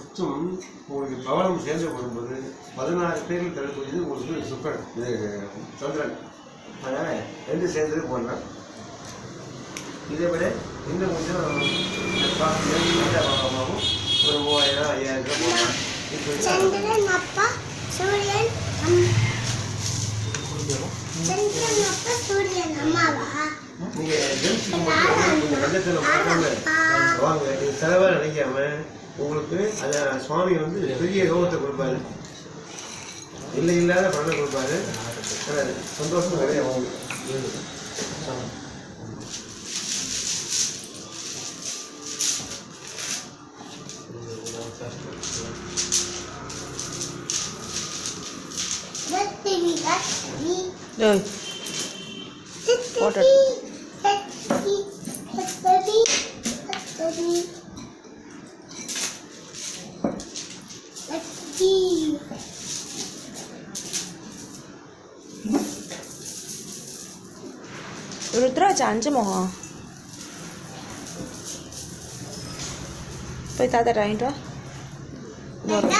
மொத்தம் உங்களுக்கு பவனம் சேர்ந்து போடும்போது பதினாறு பேர்கள் தரக்கூடியது உங்களுக்கு சுக்கரன் இது சந்திரன் அதனால் ரெண்டு சேர்ந்தது போடலாம் இதை விட இன்னும் கொஞ்சம் காஸ்ட்லியாக நல்ல பவனமாகவும் ஒரு மூவாயிரம் ஐயாயிரம் ரூபாய் போடலாம் இப்போ சந்திரன் அப்பா சூரியன் அம்- சந்திரன் அப்பா சூரியன் அம்மாவா நீங்கள் ஜென்ஸுக்கு மட்டும் கொஞ்சம் மஞ்சத்தில் போட்டாங்க வாங்க நீங்க செலவாக நினைக்காம உங்களுக்கு அந்த சுவாமி வந்து பெரிய யோகத்தை கொடுப்பாரு இல்லை இல்லாத பணம் கொடுப்பாரு ஆனா, சந்தோஷம் நிறைய வாங்க ரத்தினி ரத்தினி ஏய் போட்டு ரத்தினி ரத்தினி ரத்தினி ரத்தினி ருத்ராஜ் அஞ்சு முகம் போய் தாத்தா வாங்கிட்டு வா இது ஒரு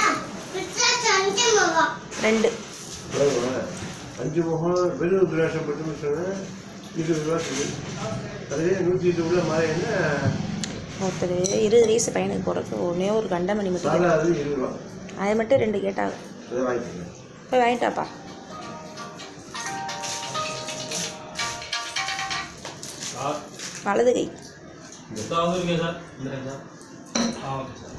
ரெண்டு எவ்வளவு? அஞ்சு முகம் வெறும் ருத்ராட்சம் பட்டுன்னு சொன்னால் இருபது ரூபா சொல்லு அதுவே நூற்றி எட்டு உள்ள மாறினா ஒருத்தர் இருபது வயசு பையனுக்கு போகிறதுக்கு ஒன்றே ஒரு கண்டமணி மட்டும் சாதா அது இருபது ரூபா அது மட்டும் ரெண்டு கேட்டாங்க அதை வாங்கிக்கிறேன் போய் வாங்கிட்டாப்பா சார் வலது கை சார் வந்துருக்கேன் சார் வந்துடுறேன் சார் ஆ ஓகே சார்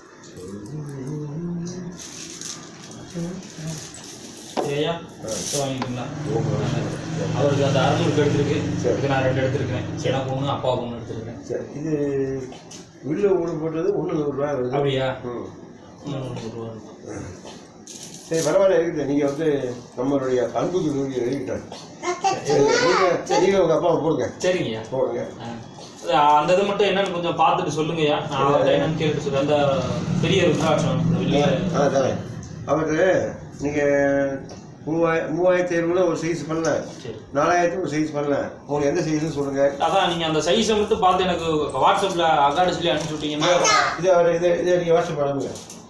சரியா சார் வாங்கிக்கிங்களா அவருக்கு அந்த அறுநூறுக்கு எடுத்திருக்கு இதுக்கு நான் ரெண்டு எடுத்திருக்கேன் எனக்கு ஒன்று அப்பாவுக்கு ஒன்று எடுத்திருக்கேன் சரி இது வில்ல ஊடு போட்டது ஒன்று நூறுரூவா வருது அப்படியா ம் ம், நூறு ரூபா. சரி பரவாயில்ல இருக்குது நீங்கள் வந்து நம்மளுடைய அன்புக்கு நூறு எழுதிட்டாங்க நீங்கள் சரி நீங்கள் உங்கள் அப்பாவை போடுங்க சரிங்கய்யா போடுங்க ஆ. அது அந்த இது மட்டும் என்னன்னு கொஞ்சம் பார்த்துட்டு சொல்லுங்கய்யா நான் அவர்கிட்ட என்னன்னு கேட்டு சொல்றேன் அந்த பெரிய ருத்ராட்சம் இந்த வெள்ளியில ஆ தரேன் அவருக்கு நீங்கள் மூவாய மூவாயிரத்தி ஐநூறுல ஒரு சைஸ் பண்ணலாம் சரி நாலாயிரத்தி ஒரு சைஸ் பண்ணலாம் உங்களுக்கு எந்த சைஸ்னு சொல்லுங்கள் அதான் நீங்க அந்த சைஸை மட்டும் பார்த்து எனக்கு வாட்ஸ்அப்ல அகாடு சொல்லி அனுப்பிச்சு விட்டீங்கன்னா இது அவர் இதை இதை நீங்கள் வாட்ஸ்அப் பண்ணுங்க